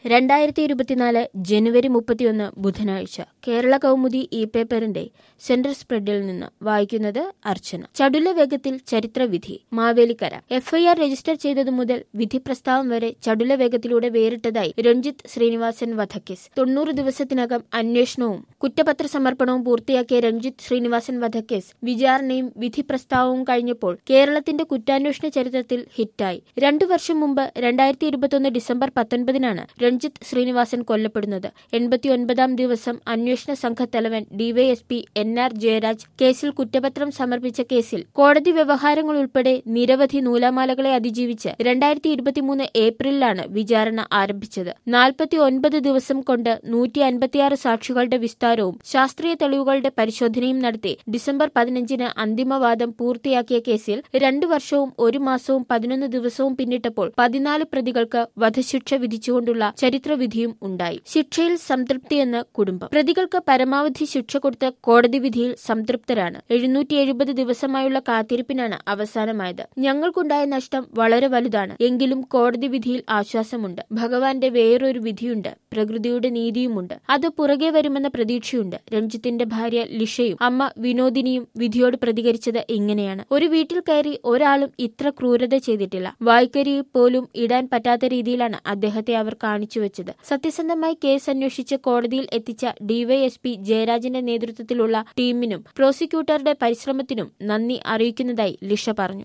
രണ്ടായിരത്തി ഇരുപത്തിനാല് ജനുവരി മുപ്പത്തിയൊന്ന് ബുധനാഴ്ച കേരള കൗമുദി ഇ പേപ്പറിന്റെ സെൻട്രൽ സ്പ്രെഡിൽ നിന്ന് വായിക്കുന്നത് അർച്ചന ചടുല വേഗത്തിൽ ചരിത്രവിധി മാവേലിക്കര എഫ്ഐആർ രജിസ്റ്റർ ചെയ്തതു മുതൽ വിധി പ്രസ്താവം വരെ ചടുല വേഗത്തിലൂടെ വേറിട്ടതായി രഞ്ജിത്ത് ശ്രീനിവാസൻ വധക്കേസ് തൊണ്ണൂറ് ദിവസത്തിനകം അന്വേഷണവും കുറ്റപത്ര സമർപ്പണവും പൂർത്തിയാക്കിയ രഞ്ജിത്ത് ശ്രീനിവാസൻ വധക്കേസ് വിചാരണയും വിധി പ്രസ്താവവും കഴിഞ്ഞപ്പോൾ കേരളത്തിന്റെ കുറ്റാന്വേഷണ ചരിത്രത്തിൽ ഹിറ്റായി രണ്ടു വർഷം മുമ്പ് രണ്ടായിരത്തി ഇരുപത്തൊന്ന് ഡിസംബർ പത്തൊൻപതിനാണ് രഞ്ജിത്ത് ശ്രീനിവാസൻ കൊല്ലപ്പെടുന്നത് എൺപത്തിയൊൻപതാം ദിവസം അന്വേഷണ സംഘത്തലവൻ ഡിവൈഎസ്പി എൻ ആർ ജയരാജ് കേസിൽ കുറ്റപത്രം സമർപ്പിച്ച കേസിൽ കോടതി വ്യവഹാരങ്ങൾ ഉൾപ്പെടെ നിരവധി നൂലാമാലകളെ അതിജീവിച്ച് രണ്ടായിരത്തി ഇരുപത്തിമൂന്ന് ഏപ്രിലിലാണ് വിചാരണ ആരംഭിച്ചത് നാൽപ്പത്തി ഒൻപത് ദിവസം കൊണ്ട് നൂറ്റി അൻപത്തിയാറ് സാക്ഷികളുടെ വിസ്താരവും ശാസ്ത്രീയ തെളിവുകളുടെ പരിശോധനയും നടത്തി ഡിസംബർ പതിനഞ്ചിന് അന്തിമവാദം പൂർത്തിയാക്കിയ കേസിൽ രണ്ടു വർഷവും ഒരു മാസവും പതിനൊന്ന് ദിവസവും പിന്നിട്ടപ്പോൾ പതിനാല് പ്രതികൾക്ക് വധശിക്ഷ വിധിച്ചുകൊണ്ടുള്ള ചരിത്രവിധിയും ഉണ്ടായി ശിക്ഷയിൽ സംതൃപ്തിയെന്ന് കുടുംബം പ്രതികൾക്ക് പരമാവധി ശിക്ഷ കൊടുത്ത കോടതി വിധിയിൽ സംതൃപ്തരാണ് എഴുന്നൂറ്റി എഴുപത് ദിവസമായുള്ള കാത്തിരിപ്പിനാണ് അവസാനമായത് ഞങ്ങൾക്കുണ്ടായ നഷ്ടം വളരെ വലുതാണ് എങ്കിലും കോടതി വിധിയിൽ ആശ്വാസമുണ്ട് ഭഗവാന്റെ വേറൊരു വിധിയുണ്ട് പ്രകൃതിയുടെ നീതിയുമുണ്ട് അത് പുറകെ വരുമെന്ന പ്രതീക്ഷയുണ്ട് രഞ്ജിത്തിന്റെ ഭാര്യ ലിഷയും അമ്മ വിനോദിനിയും വിധിയോട് പ്രതികരിച്ചത് ഇങ്ങനെയാണ് ഒരു വീട്ടിൽ കയറി ഒരാളും ഇത്ര ക്രൂരത ചെയ്തിട്ടില്ല വായ്ക്കരിയിൽ പോലും ഇടാൻ പറ്റാത്ത രീതിയിലാണ് അദ്ദേഹത്തെ അവർ കാണിച്ചുവെച്ചത് സത്യസന്ധമായി കേസ് അന്വേഷിച്ച് കോടതിയിൽ എത്തിച്ച ഡിവൈഎസ്പി ജയരാജന്റെ നേതൃത്വത്തിലുള്ള ടീമിനും പ്രോസിക്യൂട്ടറുടെ പരിശ്രമത്തിനും നന്ദി അറിയിക്കുന്നതായി ലിഷ പറഞ്ഞു